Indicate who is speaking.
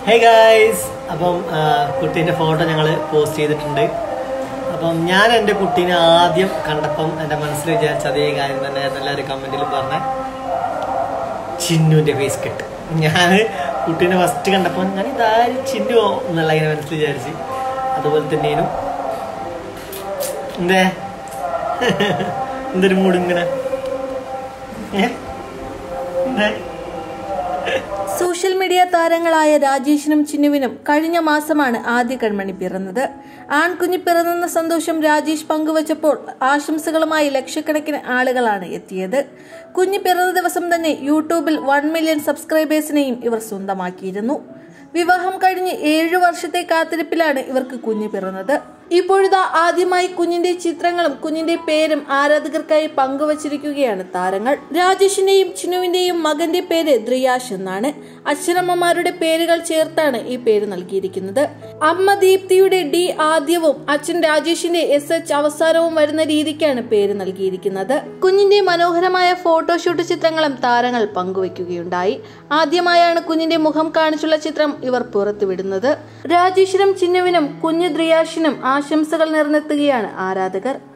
Speaker 1: Hey guys അപ്പം ആ, കുട്ടീൻ്റെ ഫോട്ടോ ഞങ്ങൾ പോസ്റ്റ് ചെയ്തിട്ടുണ്ട് അപ്പം ഞാൻ എൻ്റെ കുട്ടീനെ ആദ്യം കണ്ടപ്പം എൻ്റെ മനസ്സിൽ വിചാരിച്ച അതേ കാര്യം തന്നെയായിരുന്നു എല്ലാവരും കമൻറ്റിൽ പറഞ്ഞ ചിന്നുവിൻ്റെ ഫേസ് കെട്ട് ഞാൻ കുട്ടീനെ ഫസ്റ്റ് കണ്ടപ്പോൾ ഞാൻ ഇതാരും ചിന്നുവോ എന്നുള്ള ഇങ്ങനെ മനസ്സിൽ വിചാരിച്ച് അതുപോലെ തന്നെയാണ് എന്തേ എന്തൊരു മൂഡ് ഇങ്ങനെ ഏ? എന്തേ
Speaker 2: സോഷ്യൽ മീഡിയ താരങ്ങളായ രാജേഷിനും ചിന്നുവിനും കഴിഞ്ഞ മാസമാണ് ആദ്യ കൺമണി പിറന്നത് ആൺകുഞ്ഞി പിറന്നെന്ന സന്തോഷം രാജേഷ് പങ്കുവച്ചപ്പോൾ ആശംസകളുമായി ലക്ഷക്കണക്കിന് ആളുകളാണ് എത്തിയത് കുഞ്ഞ് പിറന്ന ദിവസം തന്നെ യൂട്യൂബിൽ വൺ മില്യൺ സബ്സ്ക്രൈബേഴ്സിനെയും ഇവർ സ്വന്തമാക്കിയിരുന്നു വിവാഹം കഴിഞ്ഞ് ഏഴു വർഷത്തെ കാത്തിരിപ്പിലാണ് ഇവർക്ക് കുഞ്ഞ് പിറന്നത് ഇപ്പോഴിതാ ആദ്യമായി കുഞ്ഞിന്റെ ചിത്രങ്ങളും കുഞ്ഞിന്റെ പേരും ആരാധകർക്കായി പങ്കുവച്ചിരിക്കുകയാണ് താരങ്ങൾ രാജേഷിന്റെയും ചിനുവിന്റെയും മകന്റെ പേര് ദ്രിയാഷ് എന്നാണ് അച്ഛനമ്മമാരുടെ പേരുകൾ ചേർത്താണ് ഈ പേര് നൽകിയിരിക്കുന്നത് അമ്മ ദീപ്തിയുടെ ഡി ആദ്യവും അച്ഛൻ രാജേഷിന്റെ എസ് എച്ച് അവസാനവും വരുന്ന രീതിക്കാണ് പേര് നൽകിയിരിക്കുന്നത് കുഞ്ഞിന്റെ മനോഹരമായ ഫോട്ടോഷൂട്ട് ചിത്രങ്ങളും താരങ്ങൾ പങ്കുവയ്ക്കുകയുണ്ടായി ആദ്യമായാണ് കുഞ്ഞിന്റെ മുഖം കാണിച്ചുള്ള ചിത്രം ഇവർ പുറത്തുവിടുന്നത് രാജേഷിനും ചിന്നുവിനും കുഞ്ഞു ദ്രിയാഷിനും ആശംസകൾ നേർന്നെത്തുകയാണ് ആരാധകർ